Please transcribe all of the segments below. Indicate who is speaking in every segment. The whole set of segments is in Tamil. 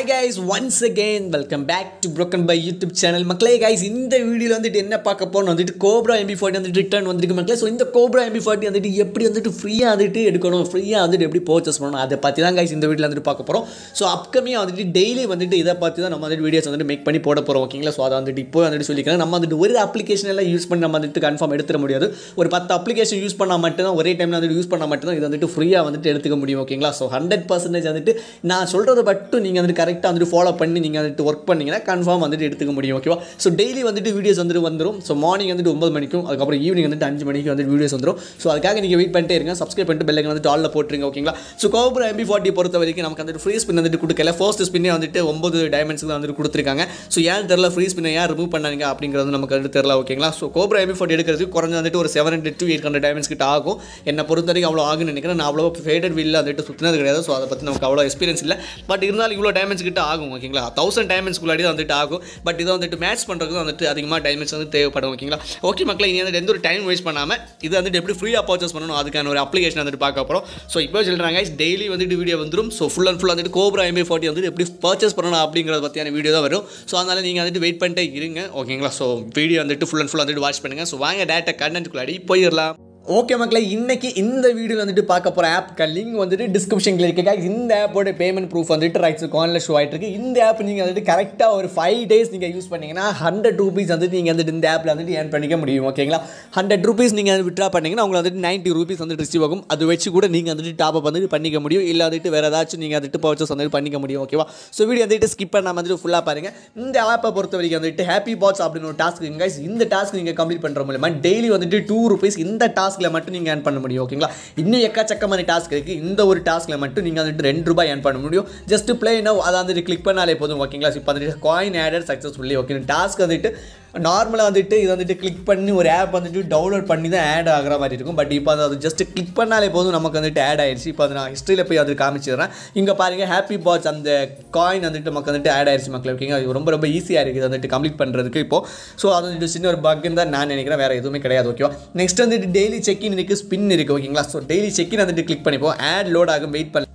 Speaker 1: Guys once again welcome back to broken by YouTube channel மக்களே கைஸ் இந்த வீடியோவில் வந்துட்டு என்ன பார்க்க போறோம் வந்துட்டு கோப்ரா எம்பி ஃபார்ட்டி வந்துட்டு ரிட்டர்ன் வந்திருக்கு மக்களே ஸோ இந்த கோப்ரா எம்பி ஃபார்ட்டி வந்துட்டு எப்படி வந்துட்டு ஃப்ரீயாக வந்துட்டு எடுக்கணும் ஃப்ரீயாக வந்துட்டு எப்படி பர்ச்சேஸ் பண்ணணும் அதை பற்றி தான் கைஸ் இந்த வீடியோவில் வந்துட்டு பார்க்க போகிறோம் ஸோ அப்கமிங் வந்துட்டு டெய்லி வந்துட்டு இதை பார்த்து தான் நம்ம வந்துட்டு வீடியோஸ் வந்துட்டு மேக் பண்ணி போட போகிறோம் ஓகேங்களா ஸோ அதை வந்துட்டு இப்போ வந்துட்டு சொல்லிக்கிறேன் நம்ம வந்துட்டு ஒரு அப்ளிகேஷன் எல்லாம் யூஸ் பண்ணி நம்ம வந்துட்டு கன்ஃபார்ம் எடுத்துட முடியாது ஒரு பத்து அப்ளிகேஷன் யூஸ் பண்ணால் மட்டும்தான் ஒரே டைமில் வந்துட்டு யூஸ் பண்ணால் மட்டும்தான் இது வந்துட்டு ஃப்ரீயாக வந்துட்டு எடுத்துக்க முடியும் ஓகேங்களா ஸோ ஹண்ட்ரட் பர்சன்டேஜ் வந்துட்டு நான் சொல்கிறத மட்டும் நீங்கள் வந்துட்டு கரெக்டாக வந்துட்டு ஃபாலோ பண்ணி நீங்கள் வந்துட்டு ஒர்க் பண்ணீங்கன்னா கன்ஃபார்ம் வந்துட்டு எடுத்துக்க முடியும் ஓகேவா ஸோ டெய்லி வந்துட்டு வீடியோஸ் வந்துட்டு வந்துடும் ஸோ மார்னிங் வந்துட்டு ஒன்பது மணிக்கும் அதுக்கப்புறம் ஈவினிங் வந்துட்டு அஞ்சு மணிக்கு வந்துட்டு வீடியோஸ் வந்துடும் ஸோ அதுக்காக நீங்கள் வெயிட் பண்ணிட்டே இருங்க சப்ஸ்கிரைப் பண்ணிட்டு பெல்லைக்கு வந்துட்டு ஆலில் போட்டுருங்க ஓகேங்களா ஸோ கோபுரம் எம்பி ஃபார்ட்டி பொறுத்த வரைக்கும் நமக்கு வந்துட்டு ஃப்ரீ ஸ்பின் வந்துட்டு கொடுக்கல ஃபர்ஸ்ட் ஸ்பின்னே வந்துட்டு ஒம்பது டைமண்ட்ஸ்க்கு வந்துட்டு கொடுத்துருக்காங்க ஸோ ஏன் தெரில ஃப்ரீ ஸ்பின்னை ஏன் ரிமூவ் பண்ணாங்க அப்படிங்கிறது நமக்கு வந்துட்டு தெரில ஓகேங்களா ஸோ கோபுரம் எம்பி ஃபார்ட்டி எடுக்கிறதுக்கு குறைஞ்ச வந்துட்டு ஒரு seven hundred to eight hundred diamonds கிட்ட ஆகும் என்னை பொறுத்த வரைக்கும் அவ்வளோ ஆகும்னு நினைக்கிறேன் நான் அவ்வளோ ஃபேடட் வீலில் வந்துட்டு சுற்றினது கிடையாது ஸோ அதை பற்றி நமக்கு அவ்வளோ எக்ஸ்பீரியன்ஸ் இல்லை பட் இருந்தாலும் இவ்வளோ டைமண்ட்ஸ் கிட்ட ஆகும் ஓகேங்களா தௌசண்ட் டைமண்ட்ஸ்க்குள்ளாடி தான் வந்துட்டு ஆகும் பட் இதை வந்துட்டு மேட்ச் பண்ணுறதுக்கு வந்துட்டு அதிகமாக டைமண்ட்ஸ் வந்து தேவைப்படும் ஓகேங்களா ஓகே மக்களை இனி வந்துட்டு எந்த ஒரு டைம் வேஸ்ட் பண்ணாமல் இது வந்துட்டு எப்படி ஃப்ரீயாக பர்ச்சேஸ் பண்ணணும் அதுக்கான ஒரு அப்ளிகேஷன் வந்துட்டு பார்க்க போகிறோம் ஸோ இப்போ சொல்கிறாங்க டெய்லி வந்துட்டு வீடியோ வந்துடும் ஸோ ஃபுல் அண்ட் ஃபுல் வந்துட்டு கோப்ரா எம்பி ஃபார்ட்டி வந்துட்டு எப்படி பர்ச்சேஸ் பண்ணணும் அப்படிங்கிறத பற்றியான வீடியோ தான் வரும் ஸோ அதனால் நீங்கள் வந்துட்டு வெயிட் பண்ணிட்டே இருங்க ஓகேங்களா ஸோ வீடியோ வந்துட்டு ஃபுல் அண்ட் ஃபுல் வந்துட்டு வாட்ச் பண்ணுங்கள் ஸோ வாங்க டேட்டா கண்டென்ட்டுக்குள்ளாடி போயிடலாம் ஓகே மக்களே இன்னைக்கு இந்த வீடியோவில் வந்துட்டு பார்க்க போகிற ஆப்க்கு லிங்க் வந்துட்டு டிஸ்கிரிப்ஷனில் இருக்கு guys. இந்த ஆப்போட பேமெண்ட் ப்ரூஃப் வந்துட்டு ரைட்ஸ் காலில் ஷோ ஆகிட்டு இருக்கு இந்த ஆப் நீங்கள் வந்துட்டு கரெக்டாக ஒரு ஃபைவ் டேஸ் நீங்கள் யூஸ் பண்ணீங்கன்னா ஹண்ட்ரட் ருபீஸ் வந்துட்டு நீங்கள் வந்துட்டு இந்த ஆப்பில் வந்துட்டு ஏர்ன் பண்ணிக்க முடியும் ஓகேங்களா ஹண்ட்ரட் ருபீஸ் நீங்கள் விட்ரா பண்ணீங்கன்னா உங்களுக்கு வந்துட்டு நைன்ட்டி ருபீஸ் வந்துட்டு ரிசீவ் ஆகும் அது வச்சு கூட நீங்கள் வந்துட்டு டாப் அப் வந்துட்டு பண்ணிக்க முடியும் இல்லை வந்துட்டு வேறு ஏதாச்சும் நீங்கள் வந்துட்டு பர்ச்சேஸ் வந்துட்டு பண்ணிக்க முடியும் ஓகேவா ஸோ வீடியோ வந்துட்டு ஸ்கிப் பண்ணாம வந்துட்டு ஃபுல்லாக பாருங்கள் இந்த ஆப்பை பொறுத்த வரைக்கும் வந்துட்டு ஹாப்பி பாட்ஸ் அப்படின்னு ஒரு டாஸ்க் guys இந்த டாஸ்க் நீங்கள் கம்ப்ளீட் பண்ணுற மூலமா டெய்லி வந்துட்டு டூ ருபீஸ் இந்த டாஸ்க்கில் மட்டும் நீங்கள் ஏர்ன் பண்ண முடியும் ஓகேங்களா இன்னும் எக்கச்சக்கமான டாஸ்க் இருக்குது இந்த ஒரு டாஸ்க்கில் மட்டும் நீங்கள் வந்துட்டு ரெண்டு ரூபாய் ஏர்ன் பண்ண முடியும் ஜஸ்ட் ப்ளே நோ அதை வந்துட்டு கிளிக் பண்ணாலே போதும் ஓகேங்களா இப்போ வந்துட்டு coin added successfully okay task வந்துட்டு நார்மலாக வந்துட்டு இது வந்துட்டு கிளிக் பண்ணி ஒரு ஆப் வந்துட்டு டவுன்லோட் பண்ணி தான் ஆட் ஆகிற மாதிரி இருக்கும் பட் இப்போ அது ஜஸ்ட் கிளிக் பண்ணாலே போதும் நமக்கு வந்துட்டு ஆட் ஆயிடுச்சு இப்போ அது நான் ஹிஸ்ட்ரியில் போய் அது காமிச்சிடுறேன் இங்கே பாருங்கள் ஹாப்பி பாட்ஸ் அந்த காயின் வந்துட்டு நமக்கு வந்துட்டு ஆட் ஆயிடுச்சு மக்கள் ஓகேங்க அது ரொம்ப ரொம்ப ஈஸியாக இருக்குது இது வந்துட்டு கம்ப்ளீட் பண்ணுறதுக்கு இப்போ ஸோ அது வந்துட்டு சின்ன ஒரு பக்குன்னு தான் நான் நினைக்கிறேன் வேறு எதுவுமே கிடையாது ஓகேவா நெக்ஸ்ட் வந்துட்டு டெய்லி செக்இன் இருக்குது ஸ்பின் இருக்குது ஓகேங்களா ஸோ டெய்லி செக்இன் வந்துட்டு கிளிக் பண்ணிப்போம் ஆட் லோட் ஆகும் வெயிட் பண்ண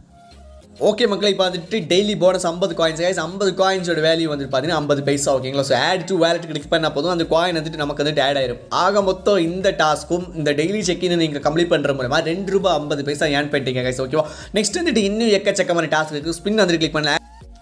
Speaker 1: ஓகே மக்களே இப்போ வந்துட்டு டெய்லி போனஸ் ஐம்பது காயின்ஸ் கைஸ் ஐம்பது காயின்ஸோட வேல்யூ வந்துட்டு பார்த்தீங்கன்னா ஐம்பது பைசா ஓகேங்களா so add to wallet click பண்ணால் போதும் அந்த காயின் வந்துட்டு நமக்கு வந்துட்டு ஆட் ஆயிரும் ஆக மொத்தம் இந்த டாஸ்க்கும் இந்த டெய்லி செக்கின் நீங்கள் கம்ப்ளீட் பண்ணுற மூலமா ரெண்டு ரூபாய் ஐம்பது பைசா ஏன் பண்ணிட்டீங்க கைஸ் ஓகேவா நெக்ஸ்ட் வந்துட்டு இன்னும் எக்கச்சக்கமான டாஸ்க் இருக்குது ஸ்பின் வந்துட்டு கிளிக் பண்ணல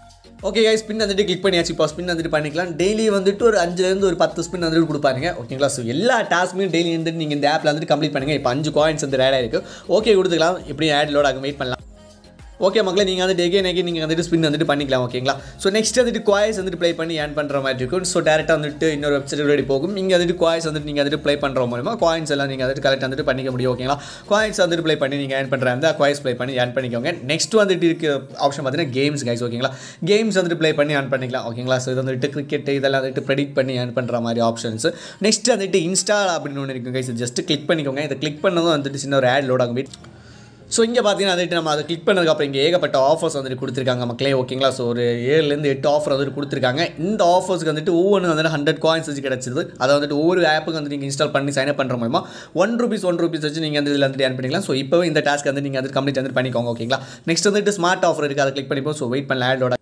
Speaker 1: ஓகே கைஸ் ஸ்பின் வந்துட்டு கிளிக் பண்ணியாச்சு இப்போ ஸ்பின் வந்துட்டு பண்ணிக்கலாம் டெய்லி வந்துட்டு ஒரு அஞ்சுலேருந்து ஒரு பத்து ஸ்பின் வந்துட்டு கொடுப்பாருங்க ஓகேங்களா ஸோ எல்லா டாஸ்க்குமே டெய்லி வந்துட்டு நீங்கள் இந்த ஆப்பில் வந்துட்டு கம்ப்ளீட் பண்ணுங்கள் இப்போ அஞ்சு காயின்ஸ் வந்து ஆட் ஆயிருக்கு ஓகே கொடுத்துக்கலாம் இப்படி ஆட் லோட் ஆகும் வெயிட் பண்ணலாம் ஓகே மக்களே நீங்கள் வந்துட்டு எகே நெகே நீங்கள் வந்துட்டு ஸ்பின் வந்துட்டு பண்ணிக்கலாம் ஓகேங்களா ஸோ நெக்ஸ்ட் வந்துட்டு குவாய்ஸ் வந்துட்டு ப்ளே பண்ணி ஏர்ன் பண்ணுற மாதிரி இருக்கும் ஸோ டேரெக்டாக வந்துட்டு இன்னொரு வெப்சைட் ரெடி போகும் இங்கே வந்துட்டு குவாய்ஸ் வந்துட்டு நீங்கள் வந்துட்டு ப்ளே பண்ணுற மூலமா காயின்ஸ் எல்லாம் நீங்கள் வந்துட்டு கரெக்டாக வந்துட்டு பண்ணிக்க முடியும் ஓகேங்களா காயின்ஸ் வந்துட்டு ப்ளே பண்ணி நீங்கள் ஏர்ன் பண்ணுற அந்த குவாய்ஸ் ப்ளே பண்ணி ஏர்ன் பண்ணிக்கோங்க நெக்ஸ்ட் வந்துட்டு இருக்க ஆப்ஷன் பார்த்தீங்கன்னா கேம்ஸ் கைஸ் ஓகேங்களா கேம்ஸ் வந்துட்டு ப்ளே பண்ணி ஏர்ன் பண்ணிக்கலாம் ஓகேங்களா ஸோ இது வந்துட்டு கிரிக்கெட் இதெல்லாம் வந்துட்டு ப்ரெடிக்ட் பண்ணி ஏர்ன் பண்ணுற மாதிரி ஆப்ஷன்ஸ் நெக்ஸ்ட் வந்துட்டு இன்ஸ்டால் அப்படின்னு ஒன்று இருக்கும் கைஸ் ஜஸ்ட் கிளிக் பண்ணிக்கோங்க இதை கிளிக் பண்ணதும் வந்துட்டு சின்ன ஒரு ஆட் லோட் ஆகும் வெயிட் ஸோ இங்கே பார்த்தீங்கன்னா வந்துட்டு நம்ம அதை கிளிக் பண்ணதுக்கப்புறம் இங்கே ஏகப்பட்ட ஆஃபர்ஸ் வந்துட்டு கொடுத்துருக்காங்க மக்களே ஓகேங்களா ஸோ ஒரு ஏழுலேருந்து எட்டு ஆஃபர் வந்துட்டு கொடுத்துருக்காங்க இந்த ஆஃபர்ஸ்க்கு வந்துட்டு ஒவ்வொன்று வந்துட்டு ஹண்ட்ரட் காயின்ஸ் வச்சு கிடச்சிது அதை வந்துட்டு ஒவ்வொரு ஆப்புக்கு வந்து நீங்கள் இன்ஸ்டால் பண்ணி சைன் அப் பண்ணுற மூலமா ஒன் ருபீஸ் ஒன் ருபீஸ் வச்சு நீங்கள் வந்து இதில் வந்துட்டு ஏன் பண்ணிக்கலாம் ஸோ இப்போவே இந்த டாஸ்க் வந்து நீங்கள் வந்து கம்ப்ளீட் வந்து பண்ணிக்கோங்க ஓகேங்களா நெக்ஸ்ட் வந்துட்டு ஸ்மார்ட் ஆஃபர் இருக்குது அதை கிளிக் பண்ணிப்போம் ஸோ வெயிட் பண்ணல ஆடோட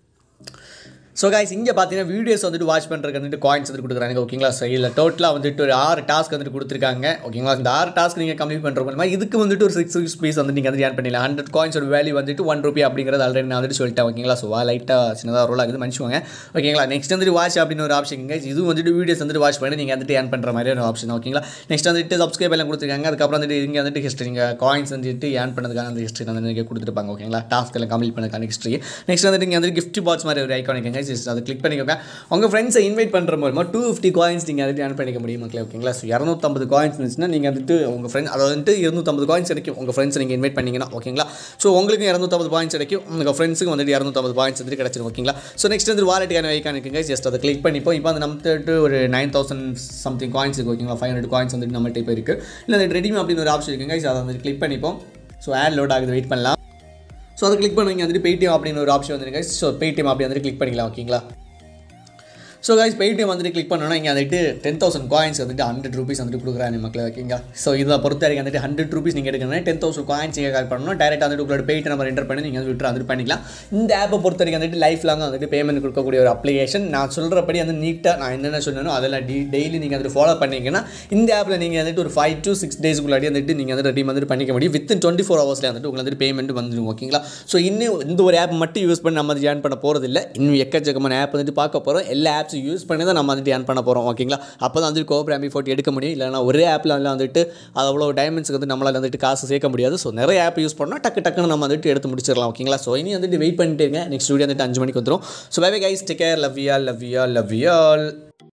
Speaker 1: ஸோ கைஸ் இங்கே பார்த்தீங்கன்னா வீடியோஸ் வந்துட்டு வாட்ச் பண்ணுறதுக்கு வந்துட்டு காயின்ஸ் வந்து கொடுக்குறாங்க ஓகேங்களா ஸோ இதில் டோட்டலாக வந்துட்டு ஒரு ஆறு டாஸ்க் வந்துட்டு கொடுத்துருக்காங்க ஓகேங்களா இந்த ஆறு டாஸ்க் நீங்கள் கம்ப்ளீட் பண்ணுற மூலமா இதுக்கு வந்துட்டு ஒரு சிக்ஸ் ருபீஸ் வந்து நீங்கள் வந்து ஏன் பண்ணிடலாம் ஹண்ட்ரட் காயின்ஸோட வேல்யூ வந்துட்டு ஒன் ருபி அப்படிங்கிறது ஆல்ரெடி நான் வந்துட்டு சொல்லிட்டேன் ஓகேங்களா ஸோ லைட்டாக சின்னதாக ரோல் ஆகுது மன்னிச்சுவாங்க ஓகேங்களா நெக்ஸ்ட் வந்துட்டு வாட்ச் அப்படின்னு ஒரு ஆப்ஷன் guys இது வந்துட்டு வீடியோஸ் வந்துட்டு வாட்ச் பண்ணி நீங்கள் வந்துட்டு ஏன் பண்ணுற மாதிரியான ஆப்ஷன் ஓகேங்களா நெக்ஸ்ட் வந்துட்டு சப்ஸ்கிரைப் எல்லாம் கொடுத்துருக்காங்க அதுக்கப்புறம் வந்துட்டு இங்கே வந்துட்டு ஹிஸ்ட்ரி நீங்கள் காயின்ஸ் வந்துட்டு ஏன் பண்ணதுக்கான அந்த ஹிஸ்ட்ரி வந்து நீங்கள் கொடுத்துருப்பாங்க ஓகேங்களா டாஸ்க் எல்லாம் கம்ப்ளீட் பண்ணதுக்கான ஹிஸ்ட்ரி நெக்ஸ்ட் வந்துட்டு இங்கே வந்துட்டு கிஃப்ட் பாட்ஸ் மாதிரி ஒரு ஐக்கான் இருக்குங்க ஜஸ்ட் அதை கிளிக் பண்ணிக்கோங்க உங்கள் ஃப்ரெண்ட்ஸை இன்வைட் பண்ணுற மூலமா டூ ஃபிஃப்டி காயின்ஸ் நீங்கள் வந்துட்டு ஏர்ன் பண்ணிக்க முடியும் மக்களே ஓகேங்களா ஸோ இரநூத்தம்பது காயின்ஸ் இருந்துச்சுன்னா நீங்கள் வந்துட்டு உங்கள் ஃப்ரெண்ட் அதாவது வந்துட்டு இருநூத்தம்பது காயின்ஸ் கிடைக்கும் உங்கள் ஃப்ரெண்ட்ஸ் நீங்கள் இன்வைட் பண்ணிங்கன்னா ஓகேங்களா ஸோ உங்களுக்கு இரநூத்தம்பது பாயிண்ட்ஸ் கிடைக்கும் உங்கள் ஃப்ரெண்ட்ஸுக்கு வந்துட்டு இரநூத்தம்பது பாயிண்ட்ஸ் வந்துட்டு கிடச்சிரும் ஓகேங்களா ஸோ நெக்ஸ்ட் வந்து வாலெட்டுக்கான ஐக்கான் இருக்குங்க ஜஸ்ட் அதை கிளிக் பண்ணிப்போம் இப்போ வந்து நம்மகிட்ட ஒரு நைன் தௌசண்ட் சம்திங் காயின்ஸ் இருக்குது ஓகேங்களா ஃபைவ் ஹண்ட்ரட் காயின்ஸ் வந்துட்டு நம்மகிட்ட இப்போ இருக்குது இல்லை அந்த ரெடிமி அப்படின்னு ஒரு ஆப்ஷன் இருக்குங்க அதை வந்து கிளிக் பண்ணிப்போம் ஸோ ஆட் லோட் ஆகுது வெயிட் பண்ணலாம் ஸோ அதை கிளிக் பண்ணுவீங்க வந்துட்டு பேடிஎம் அப்படின்னு ஒரு ஆப்ஷன் வந்துருங்க ஸோ பேடிஎம் அப்படி வந்துட்டு கிளிக் பண்ணிக்கலாம் ஓகேங்களா ஸோ கைஸ் பேடிஎம் வந்துட்டு கிளிக் பண்ணோன்னா இங்கே வந்துட்டு டென் தௌசண்ட் காயின்ஸ் வந்துட்டு ஹண்ட்ரட் ருபீஸ் வந்துட்டு கொடுக்குறாங்க மக்கள் ஓகேங்க ஸோ இதை பொறுத்த வரைக்கும் வந்துட்டு ஹண்ட்ரட் ருபீஸ் நீங்கள் எடுக்கணும் டென் தௌசண்ட் காயின்ஸ் நீங்கள் கால் பண்ணணும் டேரெக்டாக வந்துட்டு உங்களோட பேய்ட்டு நம்பர் என்டர் பண்ணி நீங்கள் வந்து விட்ரு வந்துட்டு பண்ணிக்கலாம் இந்த ஆப்பை பொறுத்த வரைக்கும் வந்துட்டு லைஃப் லாங் வந்துட்டு பேமெண்ட் கொடுக்கக்கூடிய ஒரு அப்ளிகேஷன் நான் சொல்கிறபடி வந்து நீட்டாக நான் என்னென்ன சொன்னேனோ அதெல்லாம் டி டெய்லி நீங்கள் வந்துட்டு ஃபாலோ பண்ணீங்கன்னா இந்த ஆப்பில் நீங்கள் வந்துட்டு ஒரு ஃபைவ் டு சிக்ஸ் டேஸ்க்குள்ளாடி வந்துட்டு நீங்கள் வந்து ரெடி வந்துட்டு பண்ணிக்க முடியும் வித்தின் டுவெண்ட்டி ஃபோர் ஹவர்ஸில் வந்துட்டு உங்களுக்கு வந்துட்டு பேமெண்ட் வந்துடும் ஓகேங்களா ஸோ இன்னும் இந்த ஒரு ஆப் மட்டும் யூஸ் பண்ணி நம்ம ஜாயின் பண்ண போகிறதில்ல இன்னும் எக்கச்சக்கமான ஆப் வந்துட்டு பார்க்க போகிறோம் எல்லா ஆப்ஸும் யூஸ் பண்ணி தான் நம்ம வந்துட்டு ஏர்ன் பண்ண போகிறோம் ஓகேங்களா அப்போ தான் வந்துட்டு கோப்ரா எம்பி ஃபோர்ட்டி எடுக்க முடியும் இல்லைனா ஒரே ஆப்பில் வந்துட்டு அது அவ்வளோ டைமண்ட்ஸுக்கு வந்து நம்மளால் வந்துட்டு காசு சேர்க்க முடியாது ஸோ நிறைய ஆப் யூஸ் பண்ணால் டக்கு டக்குன்னு நம்ம வந்துட்டு எடுத்து முடிச்சிடலாம் ஓகேங்களா ஸோ இனி வந்துட்டு வெயிட் பண்ணிட்டு இருங்க நெக்ஸ்ட் வீடியோ வந்துட்டு அஞ்சு மணிக்கு வந்துடும் so bye guys take care love you all love you all love you all